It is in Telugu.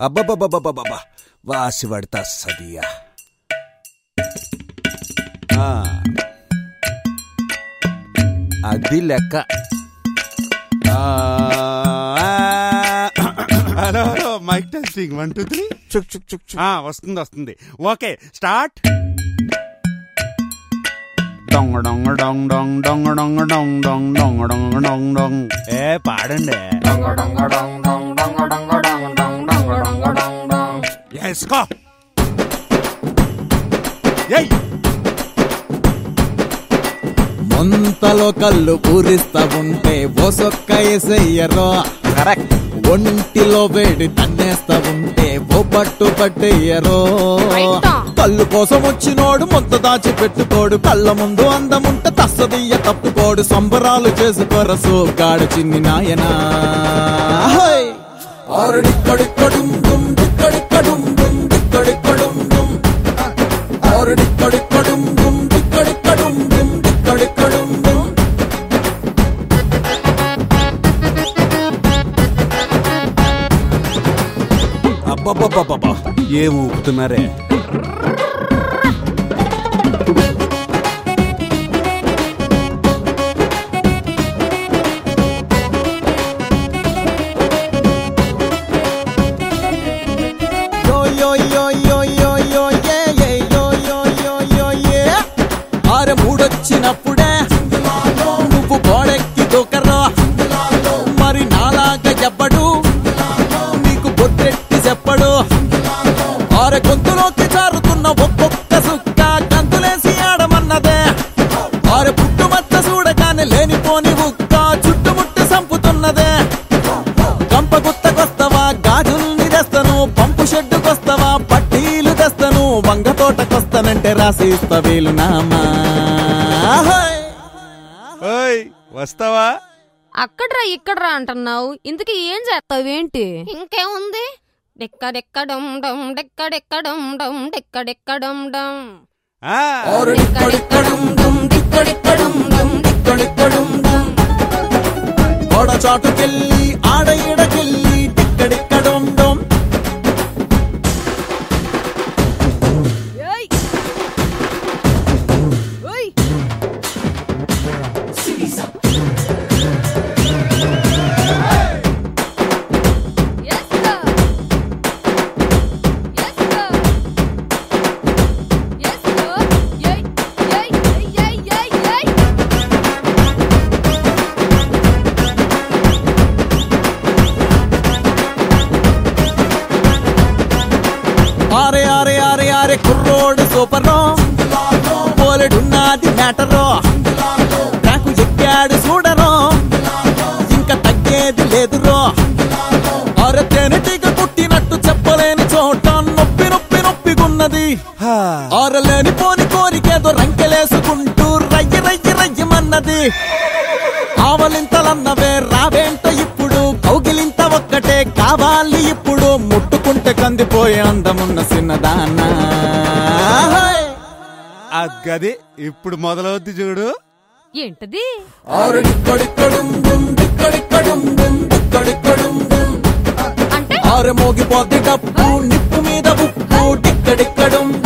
అబ్బబ్బబ్బబ్బబ్బబ్బా వాసి పడతా సదియా ఆ. అది లెక్క ఆ, hello hello mic testing one two three చుక్ చుక్ చుక్ చుక్. వస్తుంది వస్తుంది ఓకే స్టార్ట్ డొంగ డొంగ డొంగ డొంగ డొంగ డొంగ డొంగ డొంగ డొంగ డొంగ డొంగ డొంగ ఏ పాడండి వేసుకో ఏయ్ ముంతలో కళ్ళు పూరిస్తా ఉంటే ఓసొక్క ఎసయ్యరో కరెక్ట్ ఒంటిలో వేడి తన్నేస్తా ఉంటే ఓ పట్టు పట్టేయరో రైటా. కళ్ళు కోసం వచ్చినోడు మొత్త దాచి పెట్టుకోడు కళ్ళ ముందు అందముంట తస్సదియ్య తప్పుకోడు సంబరాలు చేసుకోర సోగాడు చిన్ని నాయనా హై! ఆరుడిక్కడిక్కడుం డుం, డిక్కడిక్కడుం డుం, డిక్కడిక్కడుం డుం. ఆరుడిక్కడిక్కడుం డుం, డిక్కడిక్కడుం డుం, డిక్కడిక్కడుం డుం. అబ్బబ్బబ్బబ్బబ్బా ఏం ఊపుతున్నారే Yo yo yo yo yo yo yeah yeah yo yo yo yo yeah ఆరె మూడొచ్చినప్పుడే నువ్వు గోడెక్కి దూకరా మరి నాలాగా చెప్పడు నీకు బొట్టెట్టి చెప్పడు ఆరె గొంతులోకి జారుతున్న ఒక్కొక్క సుక్క గంతులేసి ఆడమన్నదే ఆరె పుట్టుమచ్చ చూడగానే లేనిపోని ఉక్క చుట్టుముట్టు సంపుతున్నదే కంప గుత్తకొస్తావా గాజుల్ని తెస్తాను పంపు షెడ్డుకొస్తావా పట్టీలు తెస్తాను వంగ తోటకొస్తానంటే రాసి ఇస్తా వీలు నామా హై! ఓయ్ వస్తావా అక్కడ్రా ఇక్కడ్రా అంటున్నావు ఇంతకీ ఏం చేస్తావేంటి ఇంకేముంది డెక్కడెక్కడం డమ్ డెక్కడెక్కడం డమ్ డెక్కడెక్కడం డమ్ ఆ, డెక్కడెక్కడం డమ్ డెక్కడెక్కడం డమ్ డెక్కడెక్కడం డమ్ గోడ చాటుకెళ్ళి ఆడ ఈడకెళ్ళి టిక్కడిక్కడుండం ఏయ్ ఓయ్ Yes, sir. Yes, sir. Yes, sir. Yay, yay, yay, yay, yay, yay. ఆరే ఆరే ఆరే ఆరే కుర్రోడు సూపరో పోలెడున్నది మ్యాటరో నాకు ఎక్కాడు చూడరో ఇంకా తగ్గేది లేదురో ఆరే తేనెటీగ కుట్టినట్టు చెప్పలేని చోట నొప్పి నొప్పి నొప్పిగున్నది ఆరలేని పోని కోరికేదో రంకెలేసుకుంటూ రయ్య రయ్య రయ్యమన్నది ఆవలింతలన్నవే రావేంట ఇప్పుడు కౌగిలింత ఒక్కటే కావాలి ఇప్పుడు ముట్టుకుంటే కందిపోయే అందమున్న చిన్నదానా హై! ఆ గది ఇప్పుడు మొదలవుద్ది చూడు ఏంటది ఆరు మోగిపోద్ది డప్పు నిప్పు మీద ఉప్పు డిక్కడిక్కడుం